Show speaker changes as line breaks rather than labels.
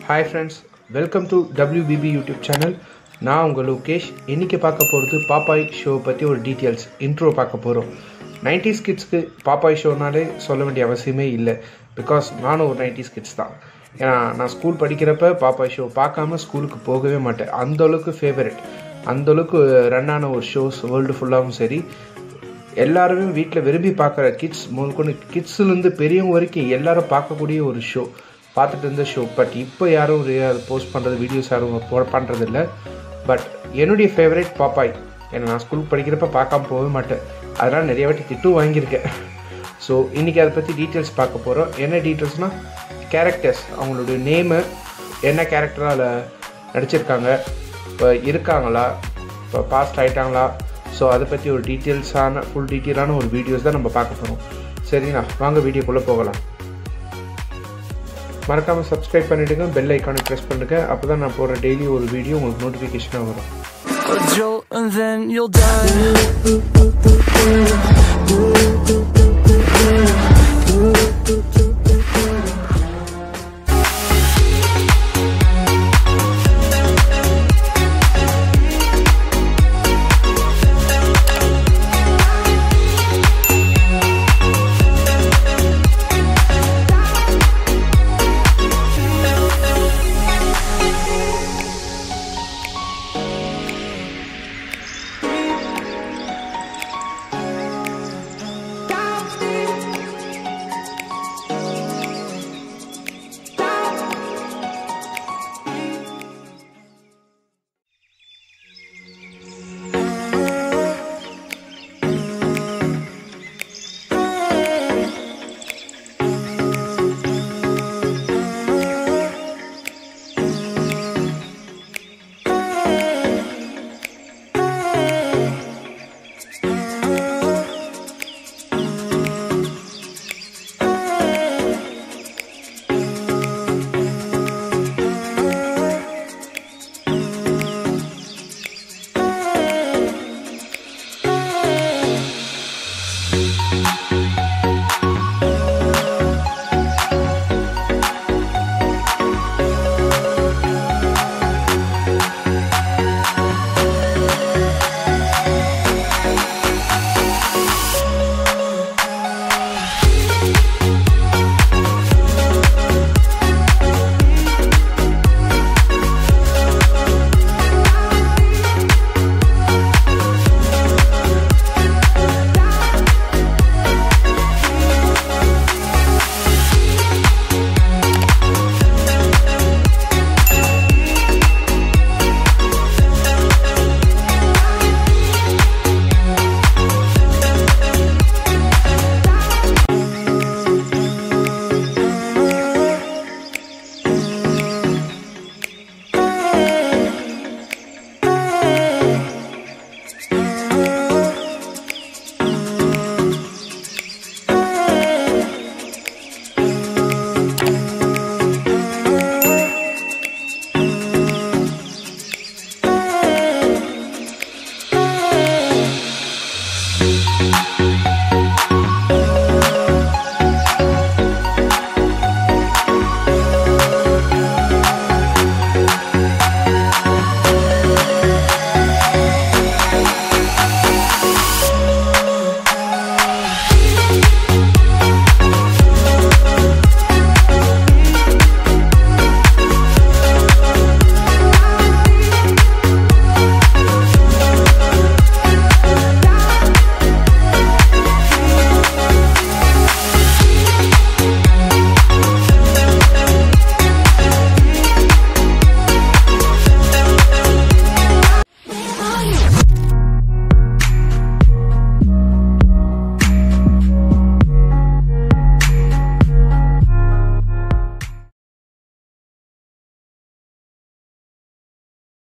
Hi friends welcome to WBB YouTube channel நான் உங்கள் லோகேஷ் இன்றைக்கி பார்க்க போகிறது பாப்பாய் ஷோ பற்றி ஒரு டீட்டெயில்ஸ் இன்ட்ரோ பார்க்க போகிறோம் 90s கிட்ஸ்க்கு பாப்பாய் ஷோனாலே சொல்ல வேண்டிய அவசியமே இல்லை பிகாஸ் நானும் ஒரு 90s கிட்ஸ் தான் ஏன்னா நான் ஸ்கூல் படிக்கிறப்ப பாப்பாய் ஷோ பார்க்காம ஸ்கூலுக்கு போகவே மாட்டேன் அந்த அளவுக்கு ஃபேவரட் அந்த அளவுக்கு ரன் ஆன ஒரு ஷோஸ் வேர்ல்டு ஃபுல்லாகவும் சரி எல்லாருமே வீட்டில் விரும்பி பார்க்குற கிட்ஸ் முதற்கொண்டு கிட்ஸ்லேருந்து பெரியவங்க வரைக்கும் எல்லாரும் பார்க்கக்கூடிய ஒரு ஷோ பார்த்துட்டு இருந்த ஷோ பட் இப்போ யாரும் அதை போஸ்ட் பண்ணுறது வீடியோஸ் யாரும் போ பண்ணுறதில்ல பட் என்னுடைய ஃபேவரட் பாப்பாய் ஏன்னா நான் ஸ்கூல் படிக்கிறப்ப பார்க்காம போகவே மாட்டேன் அதனால் நிறைய வாட்டி திட்டும் வாங்கியிருக்கேன் ஸோ இன்றைக்கி அதை பற்றி டீட்டெயில்ஸ் பார்க்க போகிறோம் என்ன டீட்டெயில்ஸ்னால் கேரக்டர்ஸ் அவங்களுடைய நேமு என்ன கேரக்டரால் நடிச்சிருக்காங்க இப்போ இருக்காங்களா இப்போ பாஸ்ட் ஆகிட்டாங்களா ஸோ அதை பற்றி ஒரு டீட்டெயில்ஸான ஃபுல் டீட்டெயிலான ஒரு வீடியோஸ் தான் நம்ம பார்க்க போகிறோம் சரிண்ணா வாங்க வீடியோக்குள்ளே போகலாம் மறக்காமல் சப்ஸ்கிரைப் பண்ணிவிடுங்க பெல் ஐக்கானை ப்ரெஸ் பண்ணுங்க அப்போ தான் நான் போடுற டெய்லி ஒரு வீடியோ உங்களுக்கு நோட்டிஃபிகேஷனாக வரும்
A jolt and then you'll die.